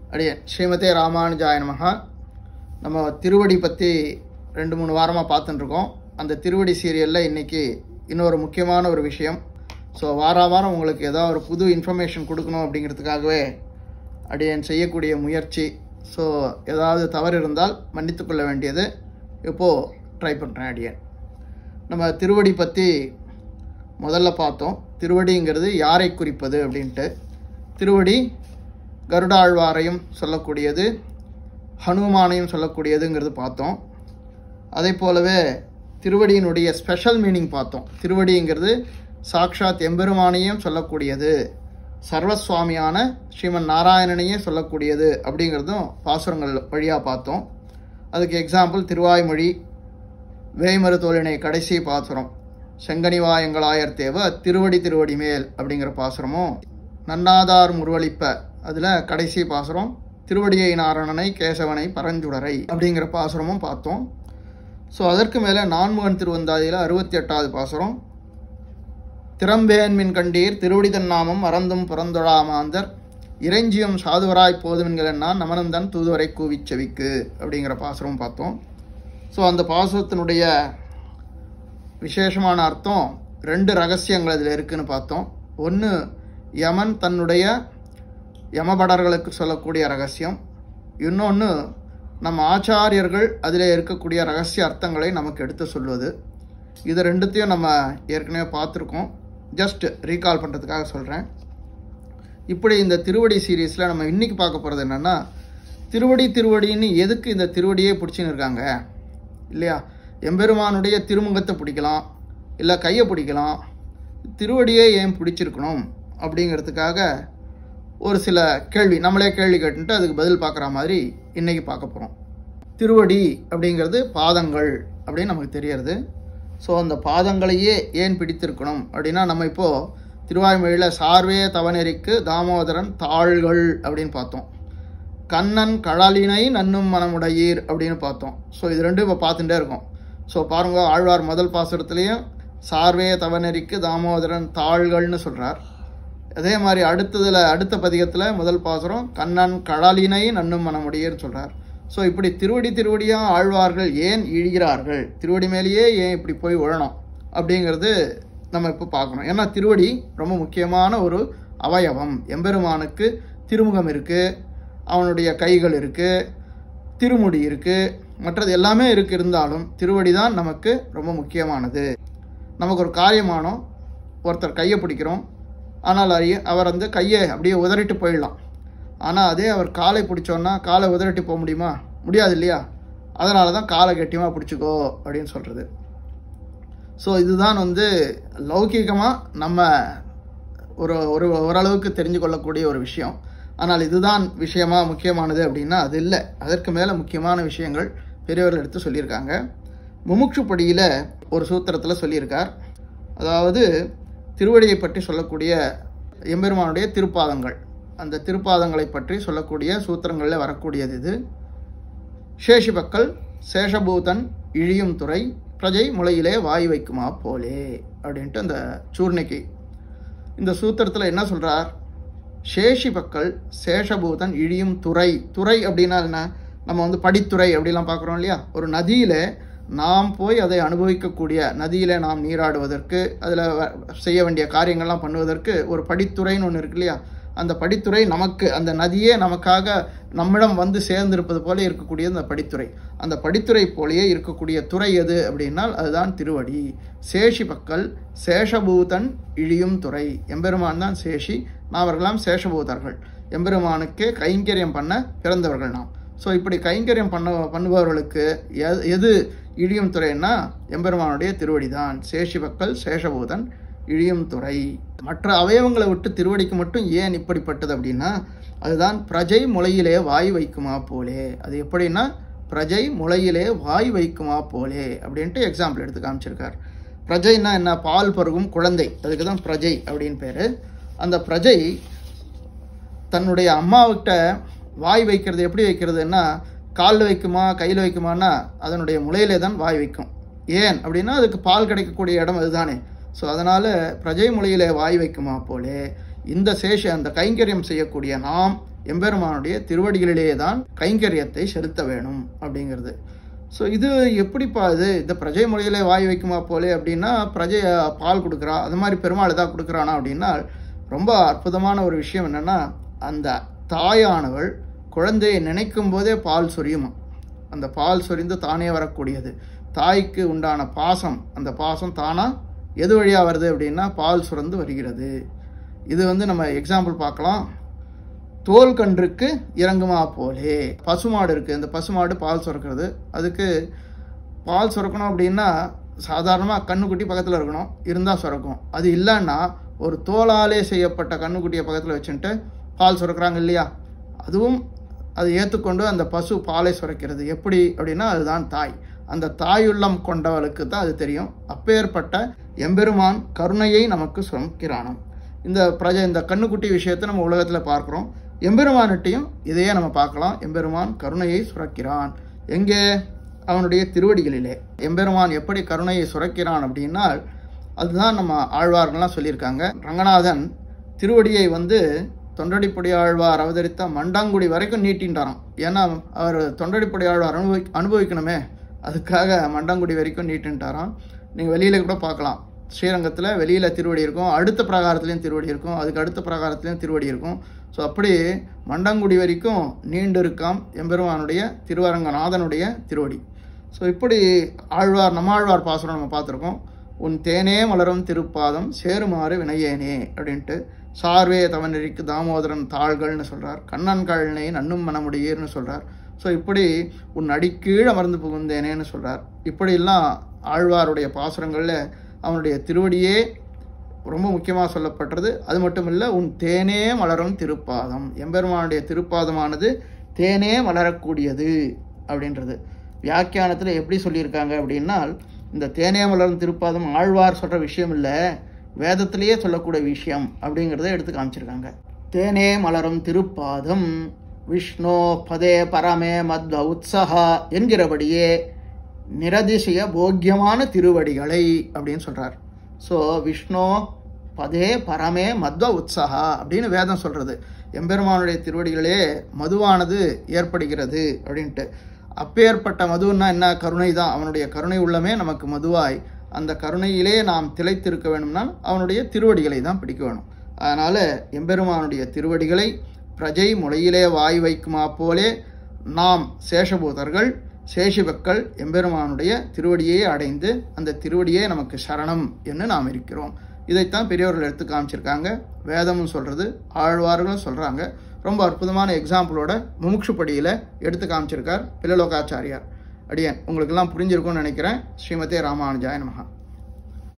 அடியே ஸ்ரீமதே ராமானுஜாய நமகா நம்ம திருவடி பற்றி ரெண்டு மூணு வாரமாக பார்த்துட்டுருக்கோம் அந்த திருவடி சீரியலில் இன்றைக்கி இன்னொரு முக்கியமான ஒரு விஷயம் ஸோ வார வாரம் உங்களுக்கு ஏதாவது ஒரு புது இன்ஃபர்மேஷன் கொடுக்கணும் அப்படிங்கிறதுக்காகவே அடியேன் செய்யக்கூடிய முயற்சி ஸோ ஏதாவது தவறு இருந்தால் மன்னித்துக்கொள்ள வேண்டியது இப்போது ட்ரை பண்ணுறேன் அடியேன் நம்ம திருவடி பற்றி முதல்ல பார்த்தோம் திருவடிங்கிறது யாரை குறிப்பது அப்படின்ட்டு திருவடி கருடாழ்வாரையும் சொல்லக்கூடியது ஹனுமானையும் சொல்லக்கூடியதுங்கிறது பார்த்தோம் அதே போலவே திருவடியினுடைய ஸ்பெஷல் மீனிங் பார்த்தோம் திருவடிங்கிறது சாக்ஷாத் எம்பெருமானையும் சொல்லக்கூடியது சர்வசுவாமியான ஸ்ரீமன் நாராயணனையே சொல்லக்கூடியது அப்படிங்கிறதும் பாசுரங்கள் வழியாக பார்த்தோம் அதுக்கு எக்ஸாம்பிள் திருவாய்மொழி வேய்மரு தோழினை கடைசி பாசுரம் செங்கனிவாயங்களாயர் தேவ திருவடி திருவடி மேல் அப்படிங்கிற பாசுரமும் நன்னாதார் முருவளிப்ப அதில் கடைசி பாசுரம் திருவடியை நாரணனை கேசவனை பரஞ்சுடரை அப்படிங்கிற பாசுரமும் பார்த்தோம் ஸோ அதற்கு மேலே நான்முகன் திருவந்தாதியில் அறுபத்தி எட்டாவது பாசுரம் திறம்பேன் மின் கண்டீர் திருவடி தன்னாமம் மறந்தும் புறந்தொழாமாந்தர் இறைஞ்சியும் சாதுவராய் போதுமென்களென்னா நமனந்தன் தூதுவரை கூவிச் செவிக்கு அப்படிங்கிற பாசுரம் பார்த்தோம் ஸோ அந்த பாசுரத்தினுடைய விசேஷமான அர்த்தம் ரெண்டு ரகசியங்கள் அதில் இருக்குன்னு பார்த்தோம் ஒன்று யமன் தன்னுடைய யமபடர்களுக்கு சொல்லக்கூடிய ரகசியம் இன்னொன்று நம்ம ஆச்சாரியர்கள் அதில் இருக்கக்கூடிய ரகசிய அர்த்தங்களை நமக்கு எடுத்து சொல்வது இது ரெண்டுத்தையும் நம்ம ஏற்கனவே பார்த்துருக்கோம் ஜஸ்ட் ரீகால் பண்ணுறதுக்காக சொல்கிறேன் இப்படி இந்த திருவடி சீரீஸில் நம்ம இன்றைக்கி பார்க்க போகிறது என்னென்னா திருவடி திருவடின்னு எதுக்கு இந்த திருவடியே பிடிச்சின்னு இருக்காங்க இல்லையா எம்பெருமானுடைய திருமுகத்தை பிடிக்கலாம் இல்லை கையை பிடிக்கலாம் திருவடியே ஏன் பிடிச்சிருக்கணும் அப்படிங்கிறதுக்காக ஒரு சில கேள்வி நம்மளே கேள்வி கேட்டுட்டு அதுக்கு பதில் பார்க்குற மாதிரி இன்றைக்கி பார்க்க போகிறோம் திருவடி அப்படிங்கிறது பாதங்கள் அப்படின்னு நமக்கு தெரியறது ஸோ அந்த பாதங்களையே ஏன் பிடித்திருக்கணும் அப்படின்னா நம்ம இப்போது திருவாய்மொழியில் சார்வே தவநெறிக்கு தாமோதரன் தாள்கள் அப்படின்னு பார்த்தோம் கண்ணன் கழலினை நன்னும் மனமுடையீர் அப்படின்னு பார்த்தோம் ஸோ இது ரெண்டும் இப்போ பார்த்துட்டே இருக்கோம் ஸோ பாருங்க ஆழ்வார் முதல் பாசுரத்துலேயும் சார்வே தவநெறிக்கு தாமோதரன் தாள்கள்னு சொல்கிறார் அதே மாதிரி அடுத்ததில் அடுத்த பதிகத்தில் முதல் பாசுரம் கண்ணன் கழலினை நன்னும் மனமுடையர்னு சொல்கிறார் ஸோ இப்படி திருவடி திருவடியாக ஆழ்வார்கள் ஏன் இழிகிறார்கள் திருவடி மேலேயே ஏன் இப்படி போய் விழணும் அப்படிங்கிறது நம்ம இப்போ பார்க்கணும் ஏன்னா திருவடி ரொம்ப முக்கியமான ஒரு அவயவம் எம்பெருமானுக்கு திருமுகம் இருக்குது அவனுடைய கைகள் இருக்குது திருமுடி இருக்குது மற்றது எல்லாமே இருக்கு இருந்தாலும் திருவடி தான் நமக்கு ரொம்ப முக்கியமானது நமக்கு ஒரு காரியமானோம் ஒருத்தர் கையை பிடிக்கிறோம் ஆனால் அறிய அவர் வந்து கையை அப்படியே உதறிட்டு போயிடலாம் ஆனால் அதே அவர் காலை பிடிச்சோன்னா காலை உதறிட்டு போக முடியுமா முடியாது இல்லையா அதனால தான் காலை கட்டியமாக பிடிச்சிக்கோ அப்படின்னு சொல்கிறது ஸோ இதுதான் வந்து லௌகீகமாக நம்ம ஒரு ஒரு ஓரளவுக்கு தெரிஞ்சு கொள்ளக்கூடிய ஒரு விஷயம் ஆனால் இதுதான் விஷயமா முக்கியமானது அப்படின்னா அது இல்லை அதற்கு மேலே முக்கியமான விஷயங்கள் பெரியவர்கள் எடுத்து சொல்லியிருக்காங்க முமுட்சுப்படியில் ஒரு சூத்திரத்தில் சொல்லியிருக்கார் அதாவது திருவடியை பற்றி சொல்லக்கூடிய எம்பெருமானுடைய திருப்பாதங்கள் அந்த திருப்பாதங்களை பற்றி சொல்லக்கூடிய சூத்திரங்களில் வரக்கூடியது இது சேஷிபக்கல் சேஷபூதன் இழியும் துறை பிரஜை முளையிலே வாய் வைக்குமா போலே அப்படின்ட்டு அந்த சூர்ணிக்கு இந்த சூத்திரத்தில் என்ன சொல்கிறார் சேஷி பக்கல் சேஷபூதன் இழியும் துறை துறை அப்படின்னா என்ன நம்ம வந்து படித்துறை அப்படிலாம் பார்க்குறோம் இல்லையா ஒரு நதியில் நாம் போய் அதை அனுபவிக்கக்கூடிய நதியில் நாம் நீராடுவதற்கு அதில் செய்ய வேண்டிய காரியங்கள்லாம் பண்ணுவதற்கு ஒரு படித்துறைன்னு ஒன்று இருக்கு இல்லையா அந்த படித்துறை நமக்கு அந்த நதியே நமக்காக நம்மிடம் வந்து சேர்ந்திருப்பது போல இருக்கக்கூடிய அந்த படித்துறை அந்த படித்துறை போலேயே இருக்கக்கூடிய துறை எது அப்படின்னால் அதுதான் திருவடி சேஷி பக்கல் சேஷபூதன் இழியும் துறை எம்பெருமான் தான் சேஷி நாவர்களாம் சேஷபூதர்கள் எம்பெருமானுக்கே கைங்கரியம் பண்ண பிறந்தவர்கள் நாம் ஸோ இப்படி கைங்கரியம் பண்ண பண்ணுபவர்களுக்கு எது எது இழியும் துறைன்னா எம்பெருமானுடைய திருவடி தான் சேஷி பக்கல் சேஷபூதன் இழியும் துறை மற்ற அவயவங்களை விட்டு திருவடிக்கு மட்டும் ஏன் இப்படிப்பட்டது அப்படின்னா அதுதான் பிரஜை முளையிலே வாய் வைக்குமா போலே அது எப்படின்னா பிரஜை முளையிலே வாய் வைக்குமா போலே அப்படின்ட்டு எக்ஸாம்பிள் எடுத்து காமிச்சிருக்கார் பிரஜைன்னா என்ன பால் பருகும் குழந்தை அதுக்கு தான் பிரஜை அப்படின்னு பேர் அந்த பிரஜை தன்னுடைய அம்மாவிட்ட வாய் வைக்கிறது எப்படி வைக்கிறதுன்னா காலில் வைக்குமா கையில் வைக்குமான்னா அதனுடைய முளையிலே தான் வாய் வைக்கும் ஏன் அப்படின்னா அதுக்கு பால் கிடைக்கக்கூடிய இடம் அதுதானே ஸோ அதனால் பிரஜை மொழியிலே வாய் வைக்குமா போலே இந்த சேஷ அந்த கைங்கரியம் செய்யக்கூடிய நாம் எம்பெருமானுடைய திருவடிகளிலே தான் கைங்கரியத்தை செலுத்த வேணும் அப்படிங்கிறது ஸோ இது எப்படிப்பா இது இந்த பிரஜை மொழியிலே வாய் வைக்குமா போலே அப்படின்னா பிரஜை பால் கொடுக்குறா அது மாதிரி பெருமாள் எதாவது கொடுக்குறானா அப்படின்னா ரொம்ப அற்புதமான ஒரு விஷயம் என்னென்னா அந்த தாயானவள் குழந்தையை நினைக்கும் போதே பால் சொரியுமா அந்த பால் சொரிந்து தானே வரக்கூடியது தாய்க்கு உண்டான பாசம் அந்த பாசம் தானாக எது வழியாக வருது அப்படின்னா பால் சுரந்து வருகிறது இது வந்து நம்ம எக்ஸாம்பிள் பார்க்கலாம் தோல் கன்றுக்கு இறங்குமா போலே பசுமாடு இருக்குது இந்த பசுமாடு பால் சுரக்கிறது அதுக்கு பால் சுரக்கணும் அப்படின்னா சாதாரணமாக கண்ணுக்குட்டி பக்கத்தில் இருக்கணும் இருந்தால் சுரக்கும் அது இல்லைன்னா ஒரு தோலாலே செய்யப்பட்ட கண்ணுக்குட்டியை பக்கத்தில் வச்சுட்டு பால் சுரக்கிறாங்க இல்லையா அதுவும் அதை ஏற்றுக்கொண்டு அந்த பசு பாலை சுரக்கிறது எப்படி அப்படின்னா அதுதான் தாய் அந்த தாயுள்ளம் கொண்டவளுக்கு தான் அது தெரியும் அப்பேற்பட்ட எம்பெருமான் கருணையை நமக்கு சுமக்கிறானாம் இந்த பிரஜை இந்த கண்ணுக்குட்டி விஷயத்தை நம்ம உலகத்தில் பார்க்குறோம் எம்பெருமான்கிட்டையும் இதையே நம்ம பார்க்கலாம் எம்பெருமான் கருணையை சுரக்கிறான் எங்கே அவனுடைய திருவடிகளிலே எம்பெருமான் எப்படி கருணையை சுரக்கிறான் அப்படின்னா அதுதான் நம்ம ஆழ்வார்கள்லாம் சொல்லியிருக்காங்க ரங்கநாதன் திருவடியை வந்து தொண்டடிப்படி ஆழ்வார் அவதரித்த மண்டாங்குடி வரைக்கும் நீட்டின்றாராம் ஏன்னா அவர் தொண்டடிப்படி ஆழ்வார் அனுபவி அனுபவிக்கணுமே அதுக்காக மண்டாங்குடி வரைக்கும் நீட்டின்ட்டாராம் நீங்கள் வெளியில் கூட பார்க்கலாம் ஸ்ரீரங்கத்தில் வெளியில் திருவடி இருக்கும் அடுத்த பிரகாரத்துலேயும் திருவடி இருக்கும் அதுக்கு அடுத்த பிரகாரத்துலேயும் திருவடி இருக்கும் ஸோ அப்படி மண்டங்குடி வரைக்கும் நீண்டு இருக்காம் எம்பெருமானுடைய திருவரங்கநாதனுடைய திருவடி ஸோ இப்படி ஆழ்வார் நம்மாழ்வார் பாசுரம் நம்ம பார்த்துருக்கோம் உன் தேனே மலரும் திருப்பாதம் சேருமாறு வினையேனே அப்படின்ட்டு சார்வே தவநெறிக்கு தாமோதரன் தாள்கள்னு சொல்கிறார் கண்ணன் கழனை நன்னும் மனமுடியேர்னு சொல்கிறார் ஸோ இப்படி உன் அடிக்கீழ் அமர்ந்து புகுந்தேனேன்னு சொல்கிறார் இப்படிலாம் ஆழ்வாருடைய பாசுரங்களில் அவனுடைய திருவடியே ரொம்ப முக்கியமாக சொல்லப்பட்டது அது மட்டும் இல்லை உன் தேனே மலரும் திருப்பாதம் எம்பெருமானுடைய திருப்பாதமானது தேனே மலரக்கூடியது அப்படின்றது வியாக்கியானத்தில் எப்படி சொல்லியிருக்காங்க அப்படின்னா இந்த தேனே மலரும் திருப்பாதம் ஆழ்வார் சொல்கிற விஷயம் இல்லை வேதத்திலேயே சொல்லக்கூடிய விஷயம் அப்படிங்கிறத எடுத்து காமிச்சிருக்காங்க தேனே மலரும் திருப்பாதம் விஷ்ணு பதே பரமே மத்வ உத்சகா என்கிறபடியே நிரதிசய போக்கியமான திருவடிகளை அப்படின்னு சொல்கிறார் ஸோ விஷ்ணு பதே பரமே மத்வ உற்சகா அப்படின்னு வேதம் சொல்கிறது எம்பெருமானுடைய திருவடிகளே மதுவானது ஏற்படுகிறது அப்படின்ட்டு அப்பேற்பட்ட மதுன்னா என்ன கருணை தான் அவனுடைய கருணை உள்ளமே நமக்கு மதுவாய் அந்த கருணையிலே நாம் திளைத்திருக்க வேணும்னா அவனுடைய திருவடிகளை தான் பிடிக்க வேணும் அதனால் எம்பெருமானுடைய திருவடிகளை பிரஜை முளையிலே வாய் வைக்குமா போலே நாம் சேஷபூதர்கள் சேஷிபக்கள் எம்பெருமானுடைய திருவடியை அடைந்து அந்த திருவடியே நமக்கு சரணம் என்று நாம் இருக்கிறோம் இதைத்தான் பெரியவர்கள் எடுத்து காமிச்சிருக்காங்க வேதமும் சொல்கிறது ஆழ்வார்களும் சொல்கிறாங்க ரொம்ப அற்புதமான எக்ஸாம்பிளோட முமுட்சுப்படியில் எடுத்து காமிச்சிருக்கார் பில்லலோகாச்சாரியார் அடியன் உங்களுக்கெல்லாம் புரிஞ்சிருக்கும்னு நினைக்கிறேன் ஸ்ரீமதே ராமானுஜாய நமகா